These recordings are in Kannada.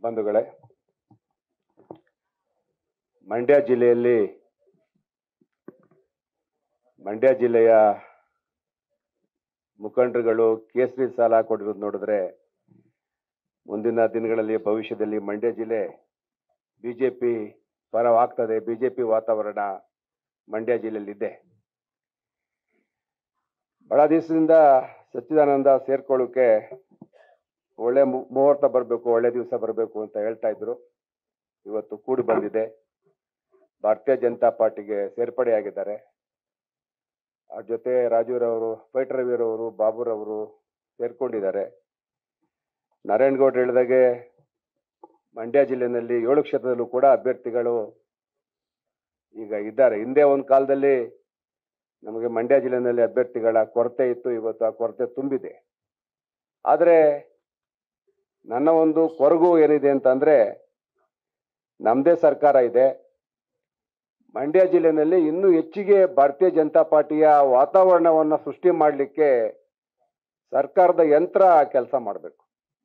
ಬಂಧುಗಳೇ ಮಂಡ್ಯ ಜಿಲ್ಲೆಯಲ್ಲಿ ಮಂಡ್ಯ ಜಿಲ್ಲೆಯ ಮುಖಂಡರುಗಳು ಕೇಸರಿ ಸಾಲ ಕೊಟ್ಟಿರೋದು ನೋಡಿದ್ರೆ ಮುಂದಿನ ದಿನಗಳಲ್ಲಿ ಭವಿಷ್ಯದಲ್ಲಿ ಮಂಡ್ಯ ಜಿಲ್ಲೆ ಬಿಜೆಪಿ ಪರವಾಗ್ತದೆ ಬಿಜೆಪಿ ವಾತಾವರಣ ಮಂಡ್ಯ ಜಿಲ್ಲೆಯಲ್ಲಿದೆ ಬಹಳ ದಿವಸದಿಂದ ಸಚ್ಚಿದಾನಂದ ಸೇರ್ಕೊಳ್ಳೋಕೆ ಒಳ್ಳೆ ಮು- ಮುಹೂರ್ತ ಬರಬೇಕು ಒಳ್ಳೆ ದಿವಸ ಬರಬೇಕು ಅಂತ ಹೇಳ್ತಾ ಇದ್ರು ಇವತ್ತು ಕೂಡಿ ಬಂದಿದೆ ಭಾರತೀಯ ಜನತಾ ಪಾರ್ಟಿಗೆ ಸೇರ್ಪಡೆಯಾಗಿದ್ದಾರೆ ಅವ್ರ ಜೊತೆ ರಾಜುರವರು ಪೈಟ್ರವಿರವರು ಬಾಬುರವರು ಸೇರ್ಕೊಂಡಿದ್ದಾರೆ ನಾರಾಯಣಗೌಡ ಹೇಳಿದಾಗೆ ಮಂಡ್ಯ ಜಿಲ್ಲೆನಲ್ಲಿ ಏಳು ಕ್ಷೇತ್ರದಲ್ಲೂ ಕೂಡ ಅಭ್ಯರ್ಥಿಗಳು ಈಗ ಇದ್ದಾರೆ ಹಿಂದೆ ಒಂದು ಕಾಲದಲ್ಲಿ ನಮಗೆ ಮಂಡ್ಯ ಜಿಲ್ಲೆನಲ್ಲಿ ಅಭ್ಯರ್ಥಿಗಳ ಕೊರತೆ ಇತ್ತು ಇವತ್ತು ಆ ಕೊರತೆ ತುಂಬಿದೆ ಆದರೆ ನನ್ನ ಒಂದು ಕೊರಗು ಏನಿದೆ ಅಂತಂದ್ರೆ ನಮ್ಮದೇ ಸರ್ಕಾರ ಇದೆ ಮಂಡ್ಯ ಜಿಲ್ಲೆನಲ್ಲಿ ಇನ್ನೂ ಹೆಚ್ಚಿಗೆ ಭಾರತೀಯ ಜನತಾ ಪಾರ್ಟಿಯ ವಾತಾವರಣವನ್ನು ಸೃಷ್ಟಿ ಮಾಡಲಿಕ್ಕೆ ಸರ್ಕಾರದ ಯಂತ್ರ ಕೆಲಸ ಮಾಡಬೇಕು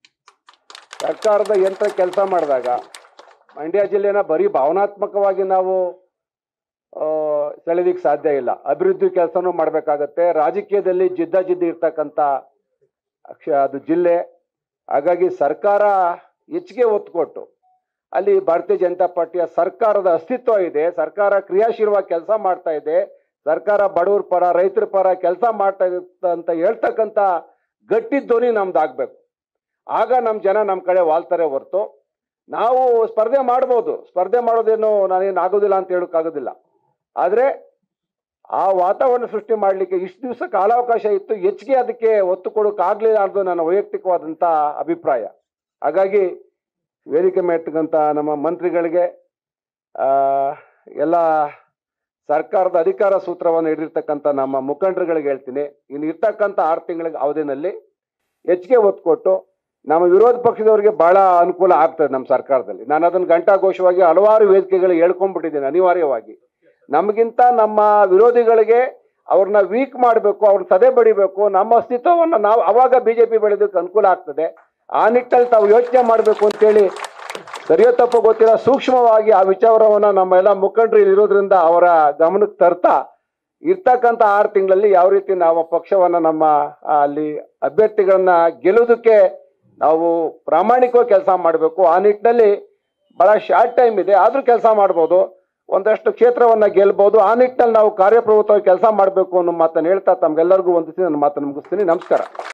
ಸರ್ಕಾರದ ಯಂತ್ರ ಕೆಲಸ ಮಾಡಿದಾಗ ಮಂಡ್ಯ ಜಿಲ್ಲೆನ ಬರೀ ಭಾವನಾತ್ಮಕವಾಗಿ ನಾವು ಆ, ಸೆಳೆದಿಕ್ಕೆ ಸಾಧ್ಯ ಇಲ್ಲ ಅಭಿವೃದ್ಧಿ ಕೆಲಸನೂ ಮಾಡಬೇಕಾಗತ್ತೆ ರಾಜಕೀಯದಲ್ಲಿ ಜಿದ್ದ ಜಿದ್ದ ಇರ್ತಕ್ಕಂಥ ಅಕ್ಷ ಅದು ಜಿಲ್ಲೆ ಹಾಗಾಗಿ ಸರ್ಕಾರ ಹೆಚ್ಚಿಗೆ ಒತ್ತು ಕೊಟ್ಟು ಅಲ್ಲಿ ಭಾರತೀಯ ಜನತಾ ಪಾರ್ಟಿಯ ಸರ್ಕಾರದ ಅಸ್ತಿತ್ವ ಇದೆ ಸರ್ಕಾರ ಕ್ರಿಯಾಶೀಲವಾಗಿ ಕೆಲಸ ಮಾಡ್ತಾ ಇದೆ ಸರ್ಕಾರ ಬಡವರ ಪರ ರೈತರ ಪರ ಕೆಲಸ ಮಾಡ್ತಾ ಇದೆ ಅಂತ ಹೇಳ್ತಕ್ಕಂಥ ಗಟ್ಟಿ ಧ್ವನಿ ನಮ್ದು ಆಗ್ಬೇಕು ಆಗ ನಮ್ಮ ಜನ ನಮ್ಮ ಕಡೆ ವಾಲ್ತಾರೆ ಹೊರ್ತು ನಾವು ಸ್ಪರ್ಧೆ ಮಾಡ್ಬೋದು ಸ್ಪರ್ಧೆ ಮಾಡೋದೇನು ನಾನೇನು ಆಗೋದಿಲ್ಲ ಅಂತ ಹೇಳೋಕ್ಕಾಗೋದಿಲ್ಲ ಆದರೆ ಆ ವಾತಾವರಣ ಸೃಷ್ಟಿ ಮಾಡಲಿಕ್ಕೆ ಇಷ್ಟು ದಿವಸ ಕಾಲಾವಕಾಶ ಇತ್ತು ಹೆಚ್ಚಿಗೆ ಅದಕ್ಕೆ ಒತ್ತು ಕೊಡೋಕ್ಕಾಗಲಿಲ್ಲ ಅನ್ನೋದು ನನ್ನ ವೈಯಕ್ತಿಕವಾದಂಥ ಅಭಿಪ್ರಾಯ ಹಾಗಾಗಿ ವೇದಿಕೆ ಮೇರ್ತಕ್ಕಂಥ ನಮ್ಮ ಮಂತ್ರಿಗಳಿಗೆ ಆ, ಎಲ್ಲ ಸರ್ಕಾರದ ಅಧಿಕಾರ ಸೂತ್ರವನ್ನು ಹಿಡಿದಿರ್ತಕ್ಕಂಥ ನಮ್ಮ ಮುಖಂಡರುಗಳಿಗೆ ಹೇಳ್ತೀನಿ ಇನ್ನು ಇರ್ತಕ್ಕಂಥ ಆರು ತಿಂಗಳಿಗೆ ಅವಧಿನಲ್ಲಿ ಹೆಚ್ಚಿಗೆ ಒತ್ತು ಕೊಟ್ಟು ನಮ್ಮ ವಿರೋಧ ಪಕ್ಷದವರಿಗೆ ಬಹಳ ಅನುಕೂಲ ಆಗ್ತದೆ ನಮ್ಮ ಸರ್ಕಾರದಲ್ಲಿ ನಾನು ಅದನ್ನು ಘಂಟಾಘೋಷವಾಗಿ ಹಲವಾರು ವೇದಿಕೆಗಳು ಹೇಳ್ಕೊಂಡ್ಬಿಟ್ಟಿದ್ದೇನೆ ಅನಿವಾರ್ಯವಾಗಿ ನಮಗಿಂತ ನಮ್ಮ ವಿರೋಧಿಗಳಿಗೆ ಅವ್ರನ್ನ ವೀಕ್ ಮಾಡಬೇಕು ಅವ್ರನ್ನ ಸದೆ ಬಡಿಬೇಕು ನಮ್ಮ ಅಸ್ತಿತ್ವವನ್ನು ನಾವು ಅವಾಗ ಬಿಜೆಪಿ ಬೆಳೆದಕ್ಕೆ ಅನುಕೂಲ ಆಗ್ತದೆ ಆ ನಿಟ್ಟಲ್ಲಿ ತಾವು ಯೋಚನೆ ಮಾಡಬೇಕು ಅಂತೇಳಿ ಸರಿಯೋ ತಪ್ಪು ಗೊತ್ತಿಲ್ಲ ಸೂಕ್ಷ್ಮವಾಗಿ ಆ ವಿಚಾರವನ್ನ ನಮ್ಮ ಎಲ್ಲ ಮುಖಂಡರು ಇಲ್ಲಿ ಇರೋದ್ರಿಂದ ಅವರ ಗಮನಕ್ಕೆ ತರ್ತಾ ಇರ್ತಕ್ಕಂಥ ಆರು ತಿಂಗಳಲ್ಲಿ ಯಾವ ರೀತಿ ನಾವು ಪಕ್ಷವನ್ನ ನಮ್ಮ ಆ, ಅಲ್ಲಿ ಅಭ್ಯರ್ಥಿಗಳನ್ನ ಗೆಲ್ಲೋದಕ್ಕೆ ನಾವು ಪ್ರಾಮಾಣಿಕವಾಗಿ ಕೆಲಸ ಮಾಡಬೇಕು ಆ ನಿಟ್ಟಿನಲ್ಲಿ ಬಹಳ ಶಾರ್ಟ್ ಟೈಮ್ ಇದೆ ಆದ್ರೂ ಕೆಲಸ ಮಾಡ್ಬೋದು ಒಂದಷ್ಟು ಕ್ಷೇತ್ರವನ್ನ ಗೆಲ್ಬಹುದು ಆ ನಿಟ್ಟಿನಲ್ಲಿ ನಾವು ಕಾರ್ಯಪ್ರವೃತ್ತವಾಗಿ ಕೆಲಸ ಮಾಡಬೇಕು ಅನ್ನೋ ಮಾತನ್ನು ಹೇಳ್ತಾ ತಮ್ಗೆಲ್ಲರಿಗೂ ಒಂದಿಸಿ ನನ್ನ ಮಾತನ್ನು ಮುಗಿಸ್ತೀನಿ ನಮಸ್ಕಾರ